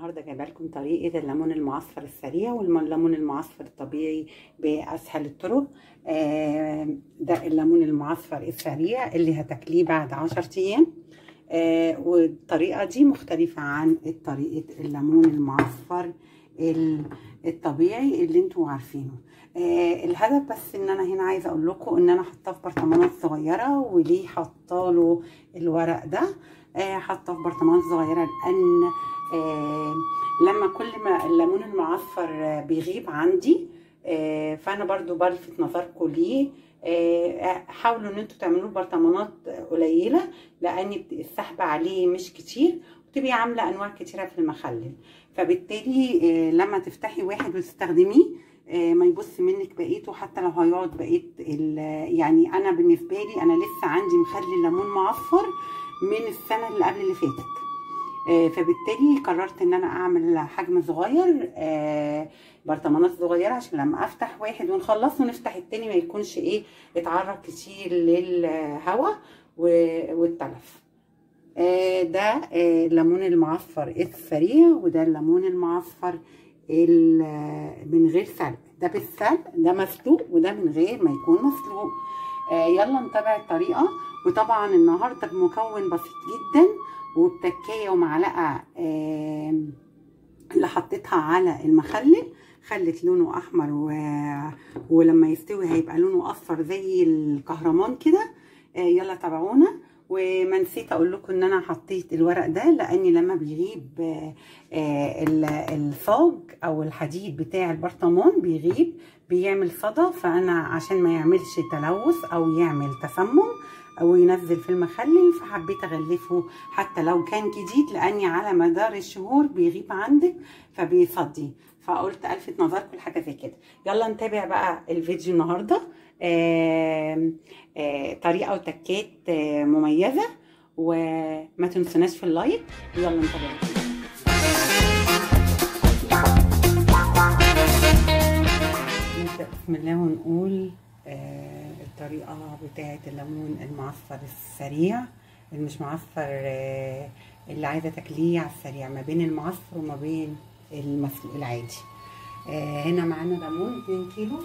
النهارده جايبه لكم طريقه الليمون المعصفر السريع والليمون المعصفر الطبيعي باسهل الطرق آه، ده الليمون المعصفر السريع اللي هتاكليه بعد 10 ايام آه، والطريقه دي مختلفه عن طريقه الليمون المعصفر ال- الطبيعي اللي انتوا عارفينه آه الهدف بس ان انا هنا عايزه اقول لكم ان انا حاطاه في برطمانات صغيره وليه حاطه له الورق ده آه حاطاه في برطمانات صغيره لان آه لما كل ما الليمون المعصفر آه، بيغيب عندي آه فانا برضو بلفت نظركم ليه آه، حاولوا ان انتوا تعملوه برطمانات قليله لان السحب عليه مش كتير وتبقي عامله انواع كتيره في المخلل فبالتالي آه، لما تفتحي واحد وتستخدميه آه، ما يبص منك بقيته حتى لو هيقعد بقيت ال- يعني انا بالنسبه لي انا لسه عندي مخلي ليمون معصفر من السنه اللي قبل اللي فاتت آه، فبالتالي قررت ان انا اعمل حجم صغير آه، برطمانات صغيره عشان لما افتح واحد ونخلصه ونفتح التاني ما يكونش ايه اتعرض كتير للهواء و- والتلف آه، ده آه، الليمون المعصفر السريع وده الليمون المعصفر ال- من غير سلق ده بالسلق ده مسلوق وده من غير ما يكون مسلوق آه، يلا نتابع الطريقه وطبعا النهارده بمكون بسيط جدا وبتكايه ومعلقه آه، اللي حطيتها على المخلل خلت لونه احمر و... ولما يستوي هيبقى لونه اصفر زي الكهرمان كده آه، يلا تابعونا وما نسيت اقول لكم ان انا حطيت الورق ده لاني لما بيغيب آه، آه، ال- الصاج او الحديد بتاع البرطمان بيغيب بيعمل صدى فانا عشان ما يعملش تلوث او يعمل تسمم او ينزل في المخلل فحبيت اغلفه حتى لو كان جديد لاني على مدار الشهور بيغيب عندك فبيصدي فقلت الفت نظركم لحاجه زي كده يلا نتابع بقى الفيديو النهارده آم، آه، طريقه وتكات آه، مميزه وما تنسوناش في اللايك يلا نتابع الفيديو. نبدأ بسم الله ونقول آه الطريقة بتاعة الليمون المعصفر السريع اللي مش معصفر آه اللي عايزة تاكليه على السريع ما بين المعصفر وما بين المسلوق العادي آه هنا معانا ليمون 2 كيلو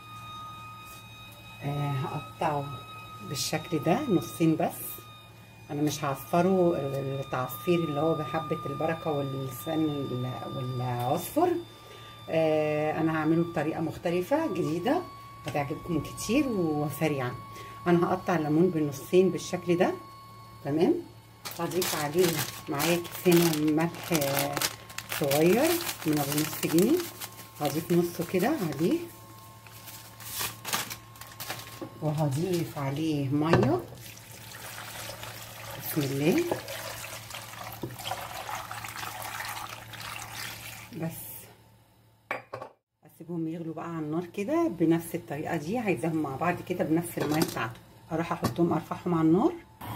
آه هقطعه بالشكل ده نصين بس انا مش هعصفره التعصير اللي هو بحبة البركة واللسان والعصفر آه انا هعمله بطريقه مختلفه جديده هتعجبكم كتير وسريعه انا هقطع الليمون بالنصين بالشكل ده تمام هضيف عليه معايا كيسين ملح آه، صغير من ابو نص جنيه هضيف نصه كده عليه وهضيف عليه ميه بسم الله بس اسيبهم يغلوا بقى على النار كده بنفس الطريقه دي عايزاهم مع بعض كده بنفس الميه بتاعته اروح احطهم ارفعهم على النار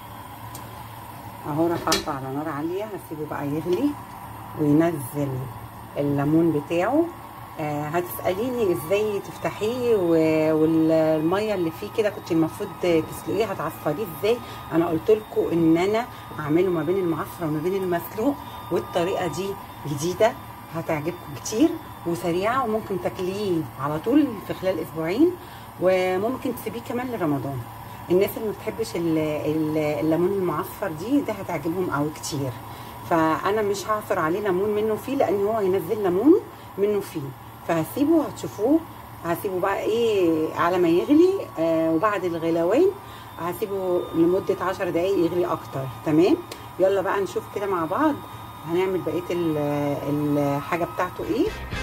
اهو راح احطه على نار عاليه هسيبه بقى يغلي وينزل الليمون بتاعه آه هتساليني ازاي تفتحيه و- والميه اللي فيه كده كنت المفروض تسلقيه هتعصريه ازاي انا قلت لكم ان انا اعمله ما بين المعصره وما بين المسلوق والطريقه دي جديده هتعجبكم كتير وسريعه وممكن تاكليه على طول في خلال اسبوعين وممكن تسيبيه كمان لرمضان الناس اللي ما بتحبش ال- ال- الليمون المعصفر دي ده هتعجبهم قوي كتير فانا مش هعصر عليه ليمون منه فيه لان هو هينزل ليمونه منه فيه فهسيبه هتشوفوه هسيبه بقى ايه على ما يغلي آه وبعد الغلوان هسيبه لمدة عشر دقايق يغلي اكتر تمام يلا بقى نشوف كده مع بعض هنعمل بقية ال- الحاجة بتاعته ايه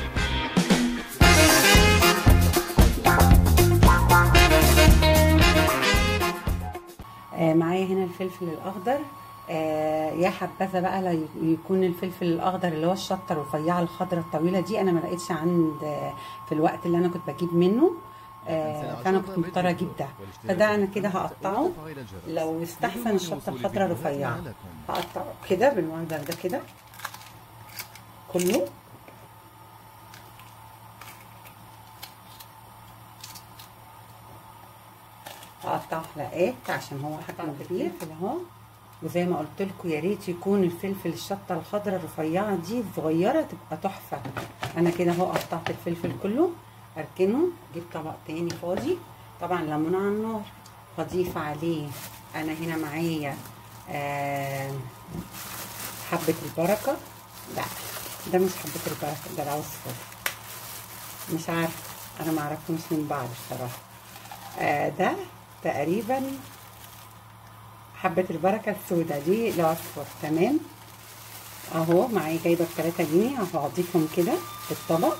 آه معايا هنا الفلفل الاخضر آه يا حبذا بقى لا يكون الفلفل الاخضر اللي هو الشطه الرفيعه الخضراء الطويله دي انا ما لقيتش عند آه في الوقت اللي انا كنت بجيب منه آه فانا كنت مضطره اجيب ده فده انا كده هقطعه لو استحسن الشطه الخضراء رفيعه هقطعه كده بالمنظر ده كده كله هقطعه حلقات عشان هو حجمه كبير كده اهو وزي ما قلت لكم يا ريت يكون الفلفل الشطه الخضراء الرفيعه دي صغيره تبقى تحفه انا كده اهو قطعت الفلفل كله اركنه اجيب طبق تاني فاضي طبعا ليمون على النار هضيف عليه انا هنا معايا آه حبه البركه لا ده مش حبه البركه ده العصفر مش عارفه انا ما اعرفهمش من بعض بصراحه آه ده تقريبا حبة البركة السوداء دي العصفر تمام اهو معايا جايبة بتلاتة جنيه اهو هضيفهم كده في الطبق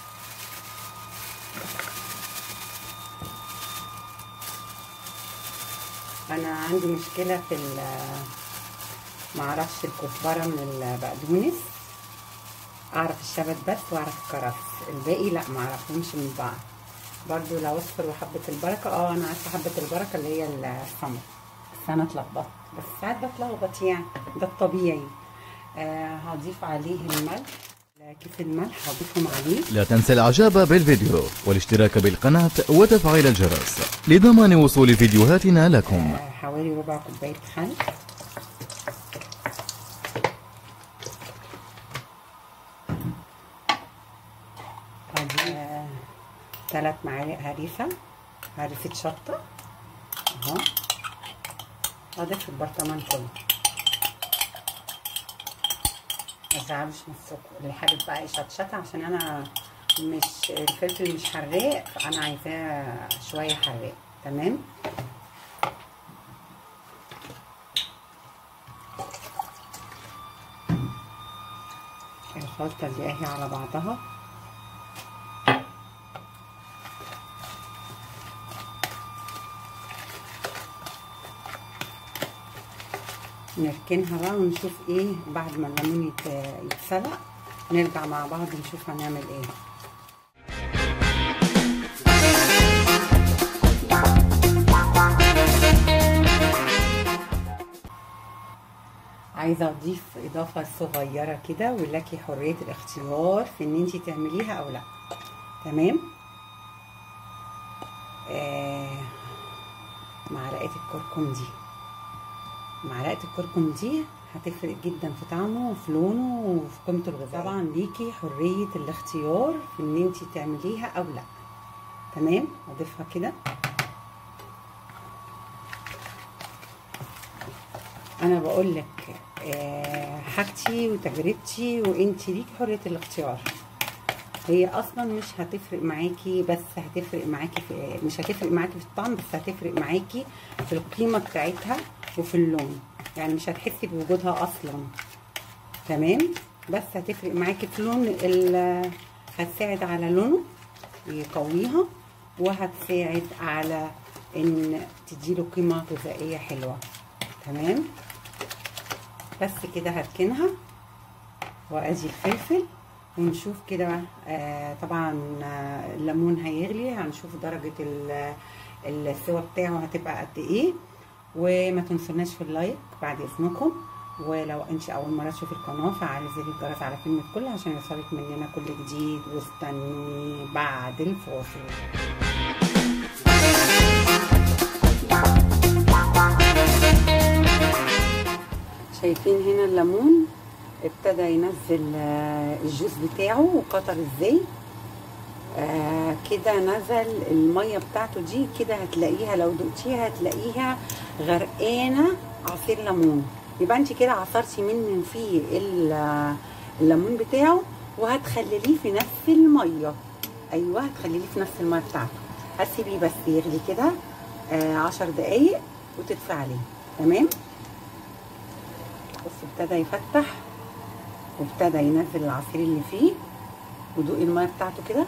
انا عندي مشكلة في معرفش الكزبرة من البقدونس اعرف الشبت بس واعرف الكرفس الباقي لا معرفهمش من بعض برضو العصفر وحبة البركة اه انا عارفة حبة البركة اللي هي السمر بس انا اتلخبطت بس ساعات بتلخبط يعني ده الطبيعي آه هضيف عليه الملح كيس الملح هضيفهم عليه لا تنسى الاعجاب بالفيديو والاشتراك بالقناة وتفعيل الجرس لضمان وصول فيديوهاتنا لكم آه حوالي ربع كوباية خل آه ثلاث معالق هريسة هريسة شطة اهو اضيف البرطمان كله ما تزعلوش من السكر اللي حابب بقى يشطشطها عشان انا مش الفلفل مش حراق فانا عايزاه شويه حراق تمام الخلطه دي اهي على بعضها نركنها بقى ونشوف ايه بعد ما الليمون يتسلق نرجع مع بعض نشوف هنعمل ايه عايزه اضيف اضافه صغيره كده ولكي حريه الاختيار في ان انت تعمليها او لا تمام آه معلقه الكركم دي معلقه الكركم دي هتفرق جدا في طعمه وفي لونه وفي قيمته الغذائيه طبعا ليكي حريه الاختيار في ان انت تعمليها او لا تمام اضيفها كده انا بقول لك آه حاجتي وتجربتي وانت ليكي حريه الاختيار هي اصلا مش هتفرق معاكي بس هتفرق معاكي في مش هتفرق معاكي في الطعم بس هتفرق معاكي في القيمه بتاعتها وفي اللون يعني مش هتحسي بوجودها اصلا تمام بس هتفرق معاكي في لون هتساعد على لونه يقويها وهتساعد على ان تديله قيمه غذائيه حلوه تمام بس كده هركنها وادي الفلفل ونشوف كده آه طبعا آه الليمون هيغلي هنشوف درجه السوا بتاعه هتبقى قد ايه وما تنسوناش في اللايك بعد اذنكم ولو انت اول مره تشوفي القناه فعلي زر الجرس على كلمه كل عشان يوصلك مننا كل جديد واستنوني بعد الفاصل شايفين هنا الليمون ابتدى ينزل الجوز بتاعه وقطر ازاي آه كده نزل الميه بتاعته دي كده هتلاقيها لو دقتيها هتلاقيها غرقانه عصير ليمون يبقى انت كده عصرتي من فيه الليمون بتاعه وهتخلليه في نفس الميه ايوه هتخلليه في نفس الميه بتاعته هتسيبيه بس يغلي كده آه عشر دقايق وتدفي عليه تمام بص ابتدى يفتح وابتدى ينزل العصير اللي فيه ودوقي الميه بتاعته كده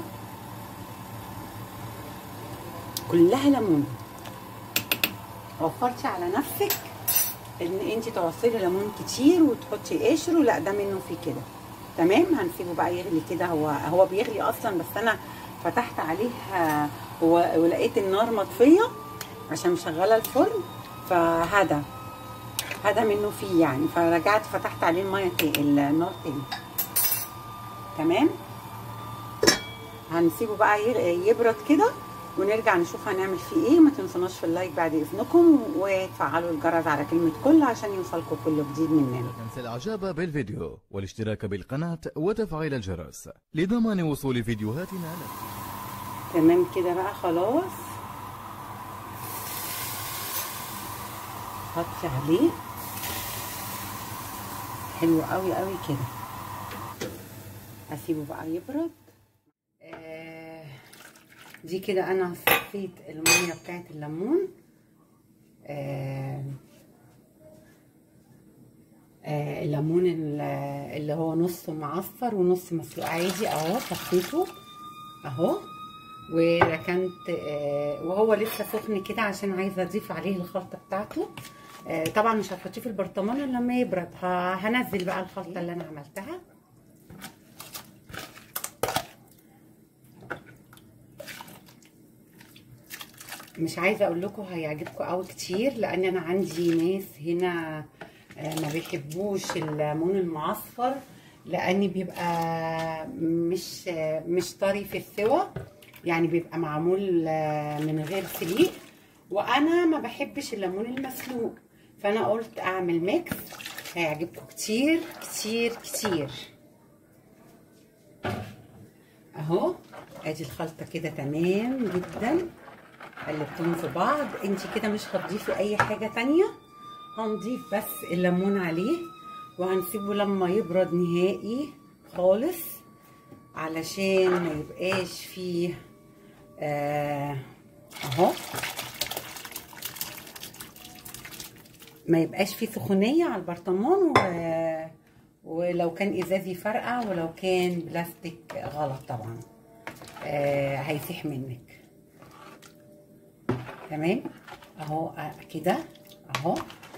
كلها ليمون وفرتي على نفسك ان انت تعصري ليمون كتير وتحطي قشره لا ده منه فيه كده تمام هنسيبه بقى يغلي كده هو هو بيغلي اصلا بس انا فتحت عليه ولقيت النار مطفيه عشان مشغله الفرن فهدى هذا منه فيه يعني فرجعت فتحت عليه الميه تاني النار تاني تمام هنسيبه بقى يبرد كده ونرجع نشوف هنعمل فيه ايه ما تنسوناش في اللايك بعد اذنكم وتفعلوا الجرس على كلمه كل عشان يوصلكم كل جديد مننا لا تنسى الاعجاب بالفيديو والاشتراك بالقناة وتفعيل الجرس لضمان وصول فيديوهاتنا لك تمام كده بقى خلاص حطي عليه حلو قوي قوي كده اسيبه بقى يبرد آه دي كده انا صفيت الميه بتاعت الليمون آه آه الليمون ال- اللي هو نصه معصفر ونص مسلوق عادي اهو صفيته اهو وركنت آه وهو لسه سخن كده عشان عايزه اضيف عليه الخلطه بتاعته آه طبعا مش هتحطيه في البرطمان الا لما يبرد ه- هنزل بقى الخلطه اللي انا عملتها مش عايزه اقول لكم هيعجبكم قوي كتير لان انا عندي ناس هنا آه، ما بيحبوش الليمون المعصفر لان بيبقى مش آه، مش طري في السوا يعني بيبقى معمول آه، من غير سليق وانا ما بحبش الليمون المسلوق فانا قلت اعمل ميكس هيعجبكم كتير كتير كتير اهو ادي الخلطه كده تمام جدا قلبتهم في بعض انت كده مش هتضيفي اي حاجه تانية هنضيف بس الليمون عليه وهنسيبه لما يبرد نهائي خالص علشان ما يبقاش فيه آه اهو ما يبقاش فيه سخونيه على البرطمان و... ولو كان ازازي فرقع ولو كان بلاستيك غلط طبعا آه هيسيح منك تمام اهو آه، كده اهو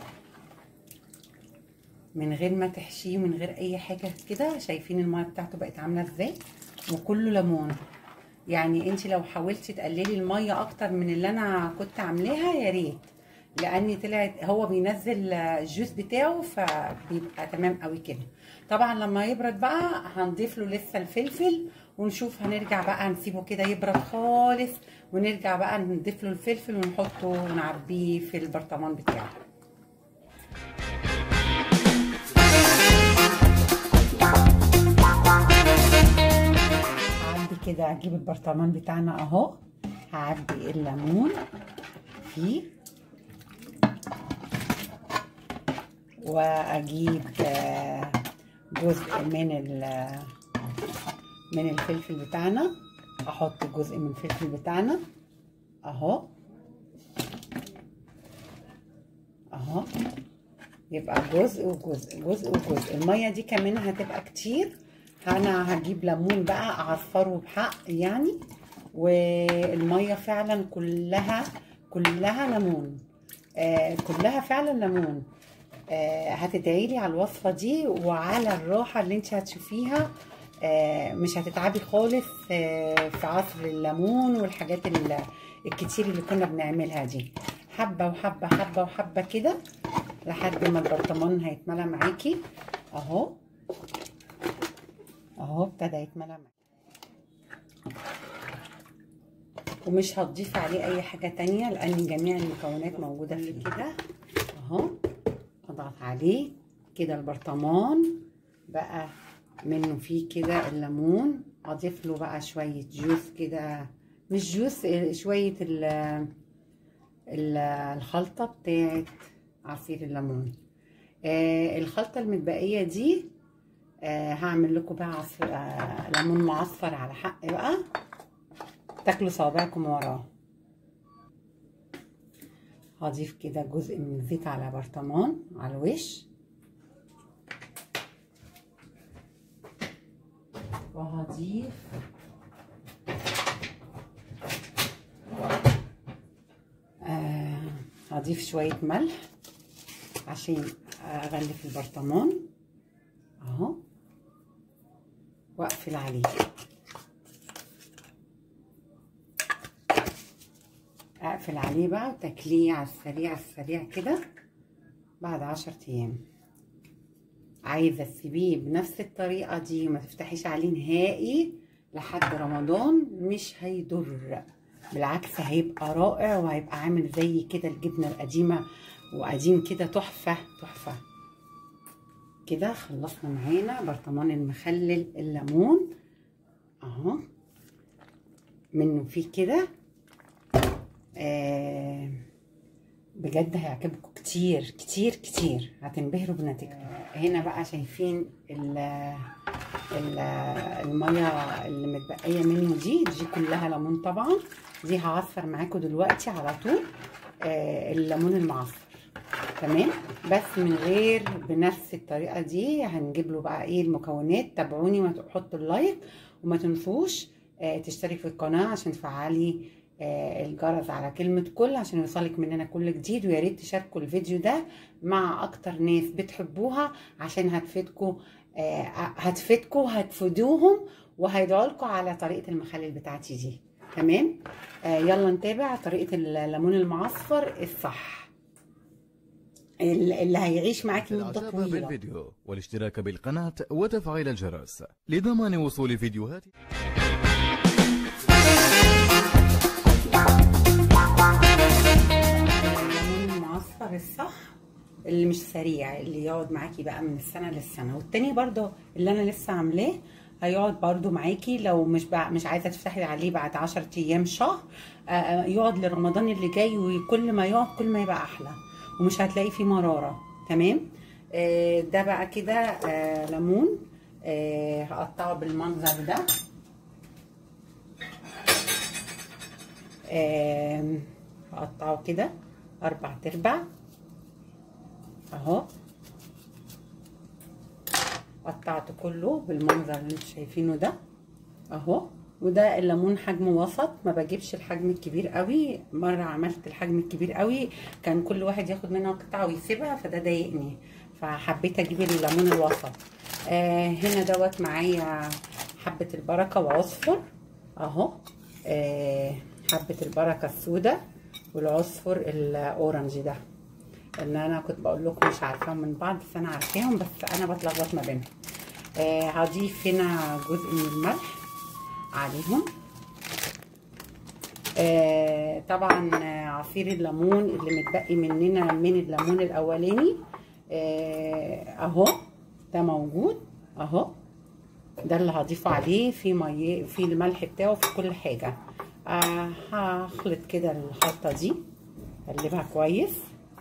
من غير ما تحشيه من غير اي حاجه كده شايفين الميه بتاعته بقت عامله ازاي وكله ليمون يعني انت لو حاولتي تقللي الميه اكتر من اللي انا كنت عاملاها يا ريت لان طلعت هو بينزل الجوز بتاعه فبيبقى تمام قوي كده طبعا لما يبرد بقى هنضيف له لسه الفلفل ونشوف هنرجع بقى نسيبه كده يبرد خالص ونرجع بقى نضيف له الفلفل ونحطه ونعبيه في البرطمان بتاعه هعبي كده اجيب البرطمان بتاعنا اهو هعبي الليمون فيه واجيب آه، جزء من ال- من الفلفل بتاعنا احط جزء من الفلفل بتاعنا اهو اهو يبقى جزء وجزء جزء وجزء الميه دي كمان هتبقى كتير انا هجيب ليمون بقى اعصره بحق يعني والميه فعلا كلها كلها ليمون آه كلها فعلا ليمون آه هتدعيلي على الوصفه دي وعلى الراحه اللي انت هتشوفيها آه مش هتتعبي خالص آه في عصر الليمون والحاجات ال- الكتير اللي كنا بنعملها دي حبه وحبه حبه وحبه كده لحد ما البرطمان هيتملى معاكي اهو اهو ابتدى يتملى معاكي ومش هتضيفي عليه اي حاجه تانية لان جميع المكونات موجوده فيه كده اهو اضغط عليه كده البرطمان بقى منه فيه كده الليمون اضيف له بقى شويه جوز كده مش جوز شويه ال ال- الخلطه بتاعت عصير الليمون آه الخلطه المتبقيه دي آه هعمل لكم بقى عصير آه ليمون معصفر على حق بقى تاكلوا صوابعكم وراه هضيف كده جزء من الزيت على برطمان على الوش وهضيف آه هضيف شوية ملح عشان اغلف البرطمان اهو واقفل عليه اقفل عليه بقى وتاكليه على السريع السريع كده بعد عشر ايام عايزه تسيبيه بنفس الطريقه دي وما تفتحيش عليه نهائي لحد رمضان مش هيضر بالعكس هيبقى رائع وهيبقى عامل زي كده الجبنه القديمه وقديم كده تحفه تحفه كده خلصنا معانا برطمان المخلل الليمون اهو منه فيه كده آه بجد هيعجبكم كتير كتير كتير هتنبهروا بنتيجته هنا بقى شايفين ال ال الميه اللي متبقيه منه دي دي كلها ليمون طبعا دي هعصر معاكم دلوقتي على طول آه الليمون المعصر تمام بس من غير بنفس الطريقه دي هنجيب له بقى ايه المكونات تابعوني وتحطوا اللايك وما تنسوش آه تشترك في القناه عشان تفعلي آه الجرس على كلمة كل عشان يوصلك مننا كل جديد ويا ريت تشاركوا الفيديو ده مع أكتر ناس بتحبوها عشان هتفيدكم آه هتفيدكم هتفيدوهم وهيدعوا لكم على طريقة المخلل بتاعتي دي تمام آه يلا نتابع طريقة الليمون المعصفر الصح اللي هيعيش معاكي مدة الاعجاب طويلة بالفيديو والاشتراك بالقناة وتفعيل الجرس لضمان وصول فيديوهات الليمون المعصفر الصح اللي مش سريع اللي يقعد معاكي بقى من السنه للسنه والتاني برضو اللي انا لسه عاملاه هيقعد برضو معاكي لو مش بقى مش عايزه تفتحي عليه بعد 10 ايام شهر آه، آه، يقعد لرمضان اللي جاي وكل ما يقعد كل ما يبقى احلى ومش هتلاقي فيه مراره تمام آه، ده بقى كده آه، ليمون آه، هقطعه بالمنظر ده آم، هقطعه كده اربع تربع اهو قطعته كله بالمنظر اللي انتوا شايفينه ده اهو وده الليمون حجم وسط ما بجيبش الحجم الكبير قوي مره عملت الحجم الكبير قوي كان كل واحد ياخد منها قطعه ويسيبها فده ضايقني فحبيت اجيب الليمون الوسط آه هنا دوت معايا حبه البركه وعصفر اهو آه حبه البركه السوداء والعصفر الاورنج ده ان انا كنت بقول لكم مش عارفاهم من بعض بس انا عارفاهم بس انا بتلخبط ما بينهم آه هضيف هنا جزء من الملح عليهم آه طبعا آه، عصير الليمون اللي متبقي مننا من الليمون الاولاني آه اهو ده موجود اهو ده اللي هضيفه عليه في ميه في الملح بتاعه في كل حاجه آه هخلط كده الخلطه دي اقلبها كويس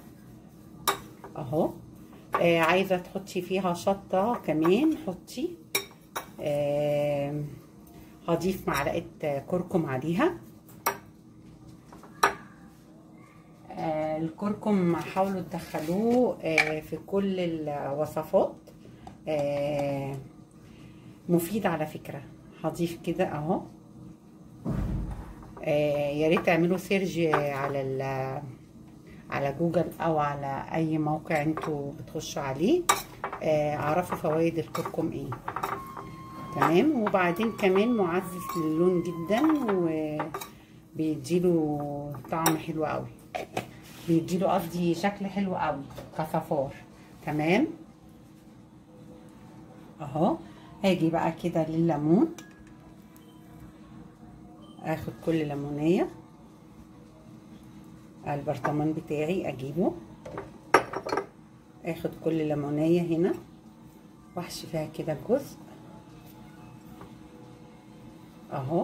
اهو آه عايزه تحطي فيها شطه كمان حطي آه هضيف معلقه كركم عليها آه الكركم حاولوا تدخلوه آه في كل الوصفات آه مفيد على فكره هضيف كده اهو آه يا ريت تعملوا سيرج على ال على جوجل او على اي موقع انتوا بتخشوا عليه آه اعرفوا فوائد الكركم ايه تمام وبعدين كمان معزز للون جدا وبيديله طعم حلو قوي بيديله قصدي شكل حلو قوي كصفار تمام اهو هاجي بقى كده لليمون اخد كل ليمونيه البرطمان بتاعي اجيبه اخد كل ليمونيه هنا واحشي فيها كده جزء اهو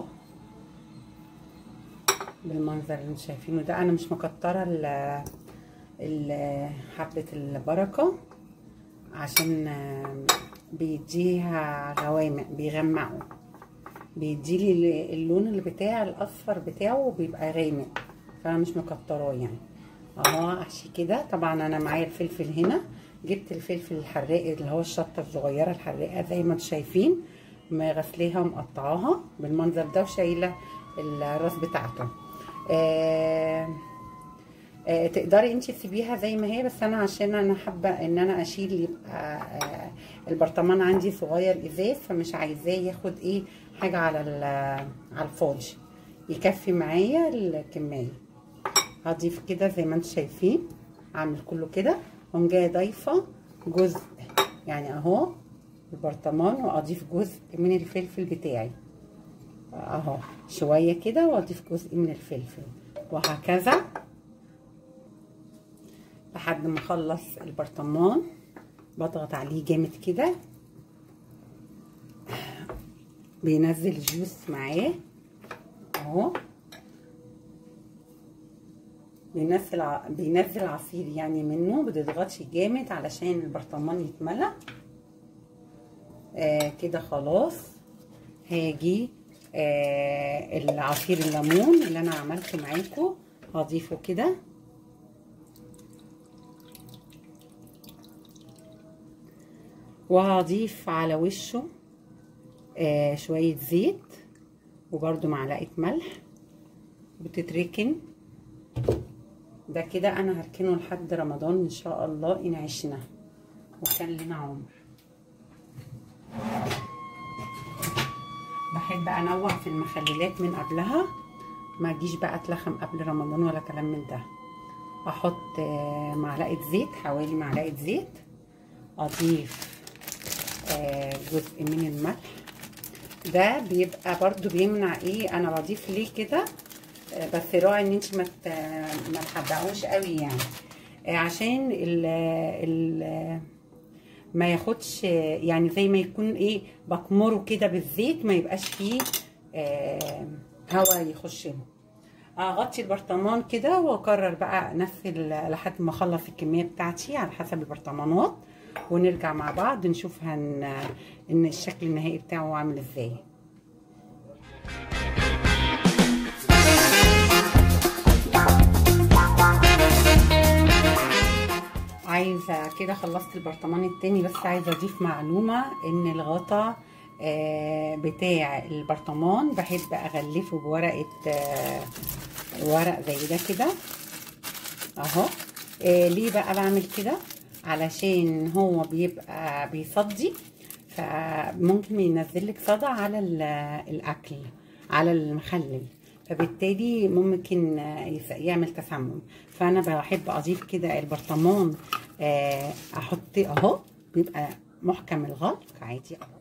بالمنظر اللي انتوا شايفينه ده انا مش مكتره ال ال حبه البركه عشان بيديها غوامق بيغمقوا بيديلي اللون اللي بتاع الاصفر بتاعه بيبقى غامق فانا مش مكتراه يعني اهو احشي كده طبعا انا معايا الفلفل هنا جبت الفلفل الحراق اللي هو الشطه الصغيره الحراقه زي ما انتم شايفين غسلاها ومقطعاها بالمنظر ده وشايله الراس بتاعته آه آه تقدري انت تسيبيها زي ما هي بس انا عشان انا حابه ان انا اشيل يبقى آه البرطمان عندي صغير ازاز فمش عايزاه ياخد ايه حاجه على على الفاضي يكفي معايا الكميه هضيف كده زي ما انتم شايفين اعمل كله كده واقوم جايه ضايفه جزء يعني اهو البرطمان واضيف جزء من الفلفل بتاعي اهو شويه كده واضيف جزء من الفلفل وهكذا لحد ما اخلص البرطمان بضغط عليه جامد كده بينزل جوس معاه اهو بينزل ع... بينزل عصير يعني منه بتضغطش جامد علشان البرطمان يتملى آه كده خلاص هاجي آه العصير الليمون اللي انا عملته معاكم هضيفه كده وهضيف على وشه آه شوية زيت وبرده معلقة ملح بتتركن ده كده انا هركنه لحد رمضان ان شاء الله ان عشنا وكان لنا عمر بحب انوع في المخللات من قبلها ما اجيش بقى اتلخم قبل رمضان ولا كلام من ده احط معلقه زيت حوالي معلقه زيت اضيف جزء من الملح ده بيبقى برضو بيمنع ايه انا بضيف ليه كده بس راعي ان انت ما ما تحدقوش قوي يعني عشان ال ال ما ياخدش يعني زي ما يكون ايه بكمره كده بالزيت ما يبقاش فيه آه هوا يخش له اغطي البرطمان كده واكرر بقى نفس لحد ما اخلص الكميه بتاعتي على حسب البرطمانات ونرجع مع بعض نشوف هن ان الشكل النهائي بتاعه عامل ازاي عايزه كده خلصت البرطمان التاني بس عايزه اضيف معلومه ان الغطا آه بتاع البرطمان بحب اغلفه بورقه آه ورق زي ده كده اهو آه ليه بقى بعمل كده علشان هو بيبقى بيصدي فممكن ينزل لك صدى على الاكل على المخلل فبالتالي ممكن يعمل تسمم فانا بحب اضيف كده البرطمان احط اهو بيبقى محكم الغلق عادي اهو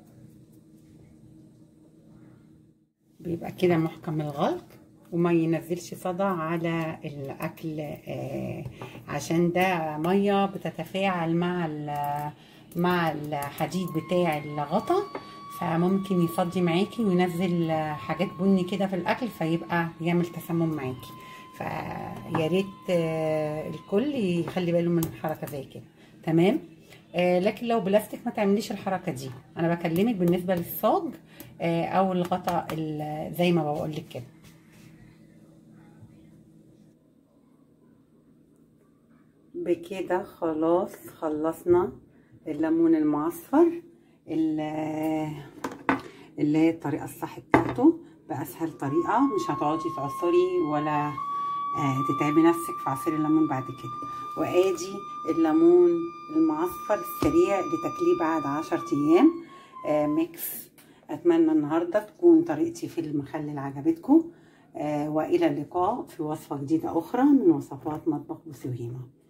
بيبقى كده محكم الغلق وما ينزلش صدى على الاكل عشان ده ميه بتتفاعل مع مع الحديد بتاع الغطا فممكن يفضي معاكي وينزل حاجات بني كده في الاكل فيبقى يعمل تسمم معاكي فيا ريت الكل يخلي باله من حركه زي كده تمام آه لكن لو بلاستيك ما تعمليش الحركه دي انا بكلمك بالنسبه للصاج آه او الغطا زي ما بقول لك كده بكده خلاص خلصنا الليمون المعصفر اللي هي الطريقه الصح بتاعته باسهل طريقه مش هتقعدي تعصري ولا آه تتعبي نفسك في عصير الليمون بعد كده وادي الليمون المعصفر السريع لتكليه بعد عشر ايام آه ميكس اتمنى النهارده تكون طريقتي في المخلل عجبتكم آه والى اللقاء في وصفه جديده اخرى من وصفات مطبخ بوسوهيمه